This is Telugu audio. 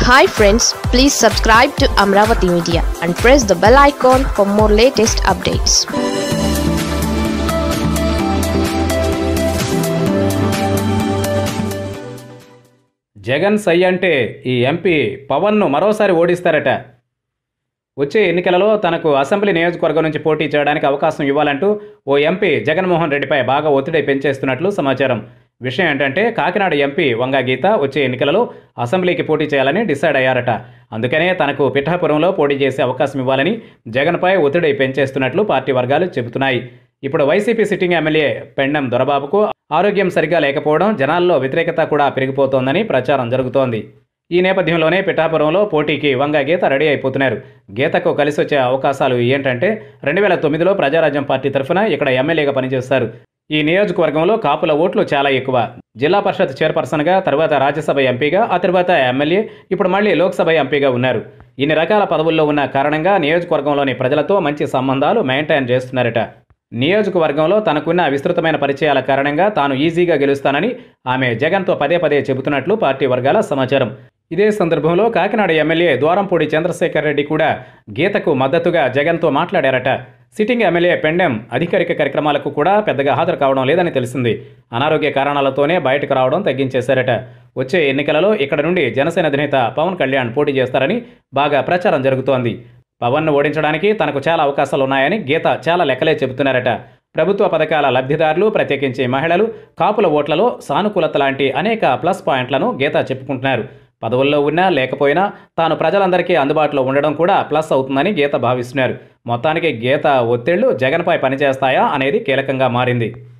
hi friends please subscribe to Amaravati media and press the bell icon for more latest updates Jagan సై అంటే ఈ ఎంపీ పవన్ను మరోసారి ఓడిస్తారట వచ్చే ఎన్నికలలో తనకు అసెంబ్లీ నియోజకవర్గం నుంచి పోటీ చేయడానికి అవకాశం ఇవ్వాలంటూ ఓ ఎంపీ జగన్మోహన్ రెడ్డిపై బాగా ఒత్తిడి పెంచేస్తున్నట్లు సమాచారం విషయం ఏంటంటే కాకినాడ ఎంపీ వంగా గీత వచ్చే ఎన్నికలలో అసెంబ్లీకి పోటీ చేయాలని డిసైడ్ అయ్యారట అందుకనే తనకు పిఠాపురంలో పోటీ చేసే అవకాశం ఇవ్వాలని జగన్పై ఒత్తిడి పెంచేస్తున్నట్లు పార్టీ వర్గాలు చెబుతున్నాయి ఇప్పుడు వైసీపీ సిట్టింగ్ ఎమ్మెల్యే పెండం దొరబాబుకు ఆరోగ్యం సరిగా లేకపోవడం జనాల్లో వ్యతిరేకత కూడా పెరిగిపోతోందని ప్రచారం జరుగుతోంది ఈ నేపథ్యంలోనే పిఠాపురంలో పోటీకి వంగ గీత రెడీ అయిపోతున్నారు గీతకు కలిసి వచ్చే అవకాశాలు ఏంటంటే రెండు వేల తొమ్మిదిలో ప్రజారాజ్యం పార్టీ తరఫున ఇక్కడ ఎమ్మెల్యేగా పనిచేస్తారు ఈ నియోజకవర్గంలో కాపుల ఓట్లు చాలా ఎక్కువ జిల్లా పరిషత్ చైర్పర్సన్గా తర్వాత రాజ్యసభ ఎంపీగా ఆ తర్వాత ఎమ్మెల్యే ఇప్పుడు మళ్ళీ లోక్సభ ఎంపీగా ఉన్నారు ఇన్ని రకాల పదవుల్లో ఉన్న కారణంగా నియోజకవర్గంలోని ప్రజలతో మంచి సంబంధాలు మెయింటైన్ చేస్తున్నారట నియోజకవర్గంలో తనకున్న విస్తృతమైన పరిచయాల కారణంగా తాను ఈజీగా గెలుస్తానని ఆమె జగన్తో పదే పదే చెబుతున్నట్లు పార్టీ వర్గాల సమాచారం ఇదే సందర్భంలో కాకినాడ ఎమ్మెల్యే ద్వారంపూడి చంద్రశేఖర్ రెడ్డి కూడా గీతకు మద్దతుగా జగన్తో మాట్లాడారట సిట్టింగ్ ఎమ్మెల్యే పెండెం అధికారిక కార్యక్రమాలకు కూడా పెద్దగా హాజరు కావడం లేదని తెలిసింది అనారోగ్య కారణాలతోనే బయటకు రావడం తగ్గించేశారట వచ్చే ఎన్నికలలో ఇక్కడ నుండి జనసేన అధినేత పవన్ కళ్యాణ్ పోటీ చేస్తారని బాగా ప్రచారం జరుగుతోంది పవన్ను ఓడించడానికి తనకు చాలా అవకాశాలు ఉన్నాయని గీత చాలా లెక్కలే చెబుతున్నారట ప్రభుత్వ పథకాల లబ్ధిదారులు ప్రత్యేకించి మహిళలు కాపుల ఓట్లలో సానుకూలత లాంటి అనేక ప్లస్ పాయింట్లను గీత చెప్పుకుంటున్నారు పదవుల్లో ఉన్నా లేకపోయినా తాను ప్రజలందరికీ అందుబాటులో ఉండడం కూడా ప్లస్ అవుతుందని గీత భావిస్తున్నారు మొత్తానికి గీత ఒత్తిళ్లు జగన్పై పనిచేస్తాయా అనేది కీలకంగా మారింది